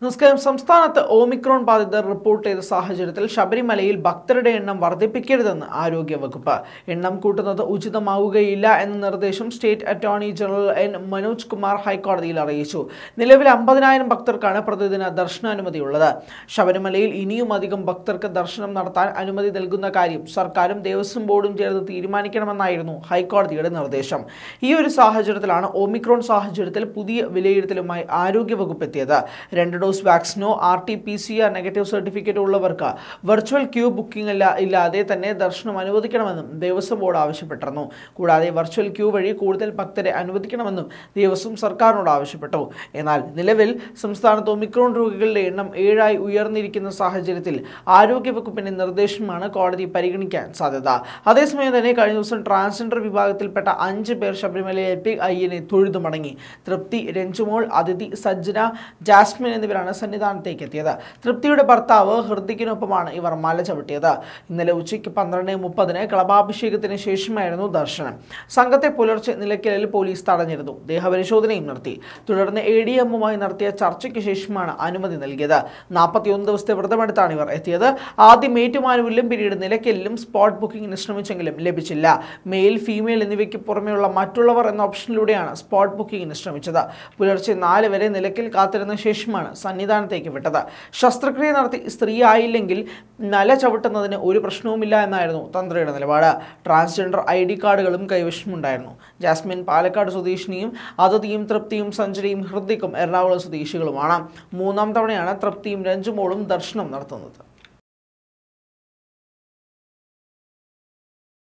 നമസ്കാരം സംസ്ഥാനത്ത് ഓമിക്രോൺ ബാധിതർ റിപ്പോർട്ട് ചെയ്ത സാഹചര്യത്തിൽ ശബരിമലയിൽ ഭക്തരുടെ എണ്ണം വർദ്ധിപ്പിക്കരുതെന്ന് ആരോഗ്യവകുപ്പ് എണ്ണം കൂട്ടുന്നത് ഉചിതമാവുകയില്ല എന്ന നിർദ്ദേശം state attorney general N Manoj Kumar ഹൈക്കോടതിയിൽ അറിയിച്ചു നിലവിൽ അമ്പതിനായിരം ഭക്തർക്കാണ് പ്രതിദിന ദർശനാനുമതിയുള്ളത് ശബരിമലയിൽ ഇനിയും അധികം ഭക്തർക്ക് ദർശനം നടത്താൻ അനുമതി നൽകുന്ന കാര്യം സർക്കാരും ദേവസ്വം ബോർഡും ചേർന്ന് തീരുമാനിക്കണമെന്നായിരുന്നു ഹൈക്കോടതിയുടെ നിർദ്ദേശം ഈ ഒരു സാഹചര്യത്തിലാണ് ഒമിക്രോൺ സാഹചര്യത്തിൽ പുതിയ വിലയിരുത്തലുമായി ആരോഗ്യവകുപ്പ് എത്തിയത് രണ്ട് ഡോസ് വാക്സിനോ R T P C R negative certificate ഉള്ളവർക്ക് വെർച്വൽ ക്യൂ ബുക്കിംഗ് അല്ല ഇല്ലാതെ തന്നെ ദർശനം അനുവദിക്കണമെന്നും ദേവസ്വം ബോർഡ് ആവശ്യപ്പെട്ടിരുന്നു കൂടാതെ വെർച്വൽ ക്യൂ വഴി കൂടുതൽ ഭക്തരെ അനുവദിക്കണമെന്നും ദേവസ്വം സർക്കാരിനോട് ആവശ്യപ്പെട്ടു എന്നാൽ നിലവിൽ സംസ്ഥാനത്ത് ഒമിക്രോൺ രോഗികളുടെ എണ്ണം ഏഴായി ഉയർന്നിരിക്കുന്ന സാഹചര്യത്തിൽ ആരോഗ്യവകുപ്പിന്റെ നിർദ്ദേശമാണ് കോടതി പരിഗണിക്കാൻ സാധ്യത അതേസമയം തന്നെ കഴിഞ്ഞ ദിവസം ട്രാൻസ്ജെൻഡർ വിഭാഗത്തിൽപ്പെട്ട അഞ്ച് പേർ ശബരിമലയിലെത്തി അയ്യനെ തൊഴുതു മടങ്ങി തൃപ്തി രഞ്ജുമോൾ അതിഥി സജ്ജന ജാസ്മിൻ എന്നിവരാണ് സന്നിധാനത്തേക്ക് എത്തിയത് തൃപ്തിയുടെ ഭർത്താവ് ഹൃദിക്കിനൊപ്പമാണ് ഇവർ മല ചവിട്ടിയത് ഇന്നലെ ഉച്ചയ്ക്ക് പന്ത്രണ്ട് മുപ്പതിന് കളഭാഭിഷേകത്തിന് ശേഷമായിരുന്നു ദർശനം സംഘത്തെ പുലർച്ചെ നിലയ്ക്കലിൽ പോലീസ് തടഞ്ഞിരുന്നു ദേഹപരിശോധനയും നടത്തി തുടർന്ന് എ ഡി എമ്മുമായി നടത്തിയ ചർച്ചയ്ക്ക് ശേഷമാണ് അനുമതി നൽകിയത് നാൽപ്പത്തിയൊന്ന് ദിവസത്തെ വ്രതമെടുത്താണ് ഇവർ എത്തിയത് ആദ്യം ഏറ്റുമാനൂരിലും പിന്നീട് നിലയ്ക്കലിലും സ്പോട്ട് ബുക്കിംഗിന് ശ്രമിച്ചെങ്കിലും ലഭിച്ചില്ല മെയിൽ ഫീമെയിൽ എന്നിവയ്ക്ക് പുറമെയുള്ള മറ്റുള്ളവർ എന്ന ഓപ്ഷനിലൂടെയാണ് സ്പോട്ട് ബുക്കിംഗിന് ശ്രമിച്ചത് പുലർച്ചെ നാല് വരെ നിലയ്ക്കൽ കാത്തിരുന്ന ശേഷമാണ് സന്നിധാനത്തേക്ക് വിട്ടത് ശസ്ത്രക്രിയ നടത്തി സ്ത്രീ ആയില്ലെങ്കിൽ നല ചവിട്ടുന്നതിന് ഒരു പ്രശ്നവുമില്ല എന്നായിരുന്നു തന്ത്രിയുടെ നിലപാട് ട്രാൻസ്ജെൻഡർ ഐ ഡി കാർഡുകളും കൈവശമുണ്ടായിരുന്നു ജാസ്മിൻ പാലക്കാട് സ്വദേശിനിയും അതിഥിയും തൃപ്തിയും സഞ്ജനയും ഹൃദിക്കും എറണാകുളം സ്വദേശികളുമാണ് മൂന്നാം തവണയാണ് തൃപ്തിയും രഞ്ജുമോളും ദർശനം നടത്തുന്നത്